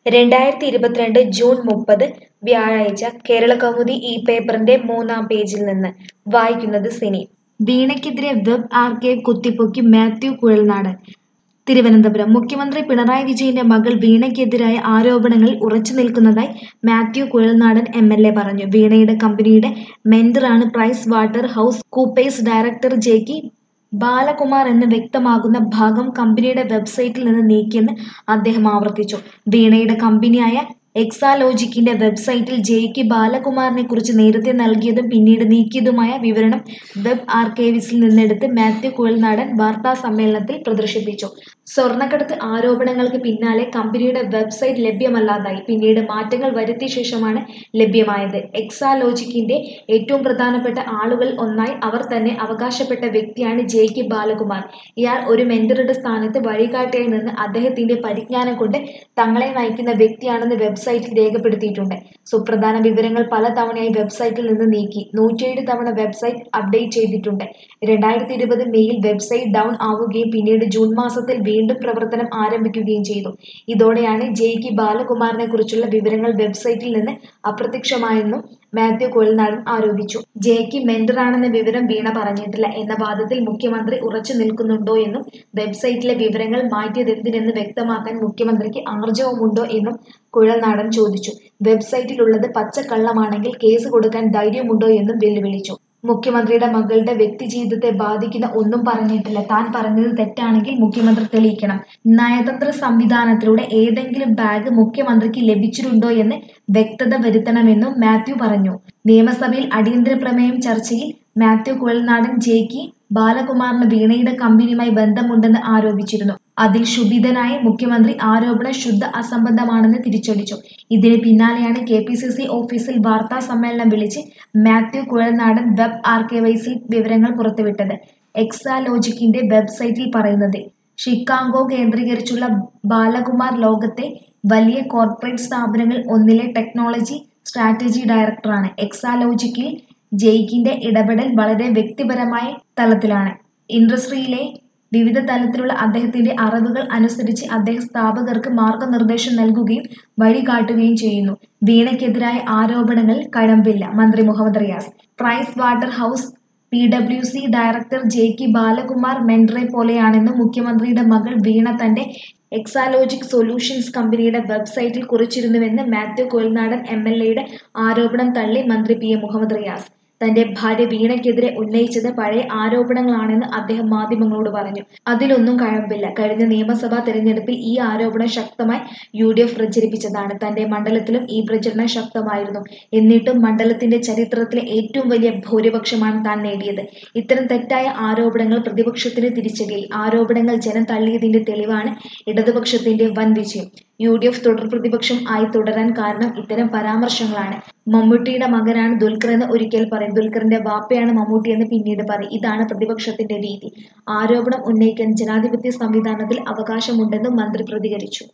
രണ്ടായിരത്തി ഇരുപത്തിരണ്ട് ജൂൺ മുപ്പത് വ്യാഴാഴ്ച കേരളകൗമുദി ഈ പേപ്പറിന്റെ മൂന്നാം പേജിൽ നിന്ന് വായിക്കുന്നത് സിനി വീണയ്ക്കെതിരെ വെബ് ആർക്കൈവ് കുത്തിപ്പൊക്കി മാത്യു കുഴൽനാട് തിരുവനന്തപുരം മുഖ്യമന്ത്രി പിണറായി വിജയന്റെ മകൾ വീണയ്ക്കെതിരായ ആരോപണങ്ങളിൽ ഉറച്ചു നിൽക്കുന്നതായി Mathew Kuzhalnadan M L A പറഞ്ഞു വീണയുടെ കമ്പനിയുടെ മെന്ററാണ് price water house Coopers director Jake Balakumar എന്ന് വ്യക്തമാകുന്ന ഭാഗം കമ്പനിയുടെ വെബ്സൈറ്റിൽ നിന്ന് നീക്കിയെന്ന് അദ്ദേഹം ആവർത്തിച്ചു വീണയുടെ കമ്പനിയായ എക്സാലോജിക്കിന്റെ വെബ്സൈറ്റിൽ ജെയ്ക്ക് ബാലകുമാറിനെ കുറിച്ച് നേരത്തെ നൽകിയതും പിന്നീട് നീക്കിയതുമായ വിവരണം വെബ് ആർക്കൈവ്സിൽ നിന്നെടുത്ത് മാത്യു കുഴൽനാടൻ വാർത്താ സമ്മേളനത്തിൽ പ്രദർശിപ്പിച്ചു സ്വർണ്ണക്കടത്ത് ആരോപണങ്ങൾക്ക് പിന്നാലെ കമ്പനിയുടെ വെബ്സൈറ്റ് ലഭ്യമല്ലാതായി പിന്നീട് മാറ്റങ്ങൾ വരുത്തിയ ശേഷമാണ് ലഭ്യമായത് എക്സാലോജിക്കിന്റെ ഏറ്റവും പ്രധാനപ്പെട്ട ആളുകൾ ഒന്നായി അവർ തന്നെ അവകാശപ്പെട്ട വ്യക്തിയാണ് ജെയ്ക്ക് ബാലകുമാർ ഇയാൾ ഒരു മെന്ററുടെ സ്ഥാനത്ത് വഴികാട്ടിയായി നിന്ന് അദ്ദേഹത്തിന്റെ പരിജ്ഞാനം കൊണ്ട് തങ്ങളെ നയിക്കുന്ന വ്യക്തിയാണെന്ന് വെബ്സൈറ്റിൽ രേഖപ്പെടുത്തിയിട്ടുണ്ട് സുപ്രധാന വിവരങ്ങൾ പല തവണയായി വെബ്സൈറ്റിൽ നിന്ന് നീക്കി നൂറ്റിയേഴ് തവണ വെബ്സൈറ്റ് അപ്ഡേറ്റ് ചെയ്തിട്ടുണ്ട് രണ്ടായിരത്തി ഇരുപത് മെയ്യിൽ വെബ്സൈറ്റ് ഡൗൺ ആവുകയും പിന്നീട് ജൂൺ മാസത്തിൽ വീണ്ടും പ്രവർത്തനം ആരംഭിക്കുകയും ചെയ്തു ഇതോടെയാണ് ജെയ്ക്ക് ബാലകുമാറിനെ കുറിച്ചുള്ള വിവരങ്ങൾ വെബ്സൈറ്റിൽ നിന്ന് അപ്രത്യക്ഷമായെന്നും മാത്യു കോൽനാടൻ ആരോപിച്ചു ജെയ്ക്ക് മെന്ററാണെന്ന വിവരം വീണ പറഞ്ഞിട്ടില്ല എന്ന വാദത്തിൽ മുഖ്യമന്ത്രി ഉറച്ചു നിൽക്കുന്നുണ്ടോ എന്നും വെബ്സൈറ്റിലെ വിവരങ്ങൾ മാറ്റിയതെന്തിനെന്ന് വ്യക്തമാക്കാൻ മുഖ്യമന്ത്രിക്ക് ആർജവമുണ്ടോ എന്നും കുഴൽനാടൻ ചോദിച്ചു വെബ്സൈറ്റിലുള്ളത് പച്ചക്കള്ളമാണെങ്കിൽ കേസ് കൊടുക്കാൻ ധൈര്യമുണ്ടോ എന്നും വെല്ലുവിളിച്ചു മുഖ്യമന്ത്രിയുടെ മകളുടെ വ്യക്തിജീവിതത്തെ ബാധിക്കുന്ന ഒന്നും പറഞ്ഞിട്ടില്ല താൻ പറഞ്ഞത് തെറ്റാണെങ്കിൽ മുഖ്യമന്ത്രി തെളിയിക്കണം നയതന്ത്ര സംവിധാനത്തിലൂടെ ഏതെങ്കിലും ബാഗ് മുഖ്യമന്ത്രിക്ക് ലഭിച്ചിട്ടുണ്ടോ എന്ന് വ്യക്തത വരുത്തണമെന്നും മാത്യു പറഞ്ഞു നിയമസഭയിൽ അടിയന്തര പ്രമേയം ചർച്ചയിൽ മാത്യു കുഴൽനാടൻ ജെയ്ക്ക് ബാലകുമാറിന് വീണയുടെ കമ്പനിയുമായി ബന്ധമുണ്ടെന്ന് ആരോപിച്ചിരുന്നു അതിൽ ക്ഷുഭിതനായ മുഖ്യമന്ത്രി ആരോപണം ശുദ്ധ അസംബന്ധമാണെന്ന് തിരിച്ചടിച്ചു ഇതിന് പിന്നാലെയാണ് കെ പി സി സി ഓഫീസിൽ വാർത്താ സമ്മേളനം വിളിച്ച് മാത്യു കുഴൽനാടൻ വെബ് ആർക്കൈവൈസിൽ വിവരങ്ങൾ പുറത്തുവിട്ടത് എക്സാലോജിക്കിന്റെ വെബ്സൈറ്റിൽ പറയുന്നത് ഷിക്കാഗോ കേന്ദ്രീകരിച്ചുള്ള ബാലകുമാർ ലോകത്തെ വലിയ കോർപ്പറേറ്റ് സ്ഥാപനങ്ങൾ ഒന്നിലെ ടെക്നോളജി സ്ട്രാറ്റജി ഡയറക്ടറാണ് എക്സാലോജിക്കിൽ ജെയ്ക്കിന്റെ ഇടപെടൽ വളരെ വ്യക്തിപരമായ തലത്തിലാണ് ഇൻഡസ്ട്രിയിലെ വിവിധ തലത്തിലുള്ള അദ്ദേഹത്തിന്റെ അറിവുകൾ അനുസരിച്ച് അദ്ദേഹം സ്ഥാപകർക്ക് മാർഗനിർദ്ദേശം നൽകുകയും വഴികാട്ടുകയും ചെയ്യുന്നു വീണയ്ക്കെതിരായ ആരോപണങ്ങൾ കഴമ്പില്ല മന്ത്രി Muhammad Riyas price water house P W C director Jake Balakumar മെൻഡറെ പോലെയാണെന്നും മുഖ്യമന്ത്രിയുടെ മകൾ വീണ തന്റെ എക്സാലോജിക് സൊല്യൂഷൻസ് കമ്പനിയുടെ വെബ്സൈറ്റിൽ കുറിച്ചിരുന്നുവെന്ന് മാത്യു കോൽനാടൻ എം എൽ എയുടെ ആരോപണം തള്ളി മന്ത്രി പി എ മുഹമ്മദ് റിയാസ് തന്റെ ഭാര്യ വീണയ്ക്കെതിരെ ഉന്നയിച്ചത് പഴയ ആരോപണങ്ങളാണെന്ന് അദ്ദേഹം മാധ്യമങ്ങളോട് പറഞ്ഞു അതിലൊന്നും കഴമ്പില്ല കഴിഞ്ഞ നിയമസഭാ തെരഞ്ഞെടുപ്പിൽ ഈ ആരോപണം ശക്തമായി യു ഡി എഫ് പ്രചരിപ്പിച്ചതാണ് തന്റെ മണ്ഡലത്തിലും ഈ പ്രചരണം ശക്തമായിരുന്നു എന്നിട്ടും മണ്ഡലത്തിന്റെ ചരിത്രത്തിലെ ഏറ്റവും വലിയ ഭൂരിപക്ഷമാണ് താൻ നേടിയത് ഇത്തരം തെറ്റായ ആരോപണങ്ങൾ പ്രതിപക്ഷത്തിന് തിരിച്ചടിയായി ആരോപണങ്ങൾ ജനം തള്ളിയതിന്റെ തെളിവാണ് ഇടതുപക്ഷത്തിന്റെ വൻ വിജയം യു ഡി എഫ് തുടർ പ്രതിപക്ഷം ആയി തുടരാൻ കാരണം ഇത്തരം പരാമർശങ്ങളാണ് മമ്മൂട്ടിയുടെ മകനാണ് ദുൽഖർ എന്ന് ഒരിക്കൽ പറയും ദുൽഖറിന്റെ വാപ്പയാണ് മമ്മൂട്ടി എന്ന് പിന്നീട് പറയും ഇതാണ് പ്രതിപക്ഷത്തിന്റെ രീതി ആരോപണം ഉന്നയിക്കാൻ ജനാധിപത്യ സംവിധാനത്തിൽ അവകാശമുണ്ടെന്നും മന്ത്രി പ്രതികരിച്ചു